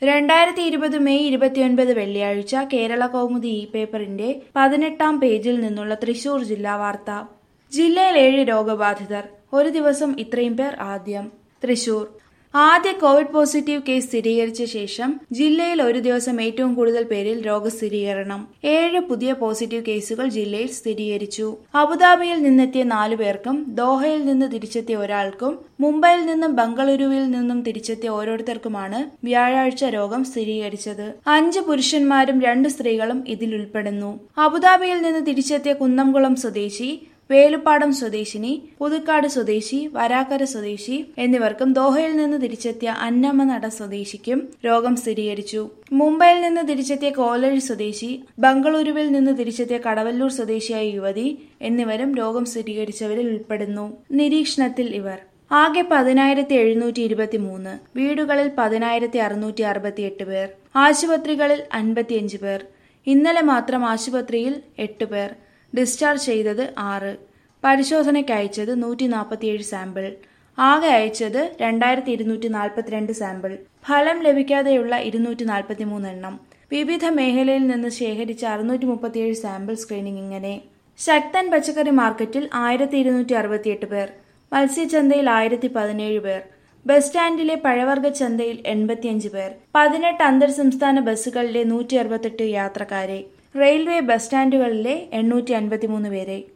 രണ്ടായിരത്തി ഇരുപത് മെയ് ഇരുപത്തിയൊൻപത് വെള്ളിയാഴ്ച കേരള കൗമുദി ഇ പേപ്പറിന്റെ പതിനെട്ടാം പേജിൽ നിന്നുള്ള തൃശൂർ ജില്ലാ വാർത്ത ജില്ലയിൽ ഏഴ് രോഗബാധിതർ ഒരു ദിവസം ഇത്രയും പേർ ആദ്യം തൃശൂർ ആദ്യ കോവിഡ് പോസിറ്റീവ് കേസ് സ്ഥിരീകരിച്ച ശേഷം ജില്ലയിൽ ഒരു ദിവസം ഏറ്റവും കൂടുതൽ പേരിൽ രോഗസ്ഥിരീകരണം ഏഴ് പുതിയ പോസിറ്റീവ് കേസുകൾ ജില്ലയിൽ സ്ഥിരീകരിച്ചു അബുദാബിയിൽ നിന്നെത്തിയ നാലു പേർക്കും ദോഹയിൽ നിന്ന് തിരിച്ചെത്തിയ ഒരാൾക്കും മുംബൈയിൽ നിന്നും ബംഗളൂരുവിൽ നിന്നും തിരിച്ചെത്തിയ ഓരോരുത്തർക്കുമാണ് വ്യാഴാഴ്ച രോഗം സ്ഥിരീകരിച്ചത് അഞ്ച് പുരുഷന്മാരും രണ്ട് സ്ത്രീകളും ഇതിൽ ഉൾപ്പെടുന്നു അബുദാബിയിൽ നിന്ന് തിരിച്ചെത്തിയ കുന്നംകുളം സ്വദേശി വേലുപ്പാടം സ്വദേശിനി പുതുക്കാട് സ്വദേശി വരാക്കര സ്വദേശി എന്നിവർക്കും ദോഹയിൽ നിന്ന് തിരിച്ചെത്തിയ അന്നമനട സ്വദേശിക്കും രോഗം സ്ഥിരീകരിച്ചു മുംബൈയിൽ നിന്ന് തിരിച്ചെത്തിയ കോലഴി സ്വദേശി ബംഗളൂരുവിൽ നിന്ന് തിരിച്ചെത്തിയ കടവല്ലൂർ സ്വദേശിയായ യുവതി എന്നിവരും രോഗം സ്ഥിരീകരിച്ചവരിൽ ഉൾപ്പെടുന്നു നിരീക്ഷണത്തിൽ ഇവർ ആകെ പതിനായിരത്തി എഴുന്നൂറ്റി ഇരുപത്തി മൂന്ന് വീടുകളിൽ പതിനായിരത്തി അറുന്നൂറ്റി അറുപത്തി എട്ട് പേർ ആശുപത്രികളിൽ അൻപത്തിയഞ്ച് പേർ ഇന്നലെ മാത്രം ആശുപത്രിയിൽ എട്ട് പേർ ഡിസ്ചാർജ് ചെയ്തത് ആറ് പരിശോധനയ്ക്ക് അയച്ചത് നൂറ്റി നാൽപ്പത്തിയേഴ് സാമ്പിൾ ആകെ അയച്ചത് രണ്ടായിരത്തി ഇരുന്നൂറ്റി നാൽപ്പത്തിരണ്ട് സാമ്പിൾ ഫലം ലഭിക്കാതെയുള്ള ഇരുന്നൂറ്റി നാൽപ്പത്തി മൂന്ന് എണ്ണം വിവിധ മേഖലയിൽ നിന്ന് ശേഖരിച്ച അറുന്നൂറ്റി മുപ്പത്തിയേഴ് സാമ്പിൾ സ്ക്രീനിംഗ് ഇങ്ങനെ ശക്തൻ പച്ചക്കറി മാർക്കറ്റിൽ ആയിരത്തി ഇരുന്നൂറ്റി അറുപത്തിയെട്ട് പേർ മത്സ്യചന്തയിൽ ആയിരത്തി പതിനേഴ് പേർ ബസ് സ്റ്റാൻഡിലെ പഴവർഗ ചന്തയിൽ എൺപത്തിയഞ്ച് പേർ പതിനെട്ട് അന്തർ സംസ്ഥാന ബസ്സുകളിലെ നൂറ്റി അറുപത്തെട്ട് യാത്രക്കാരെ റെയിൽവേ ബസ് സ്റ്റാൻഡുകളിലെ എണ്ണൂറ്റി അൻപത്തിമൂന്ന് പേരെ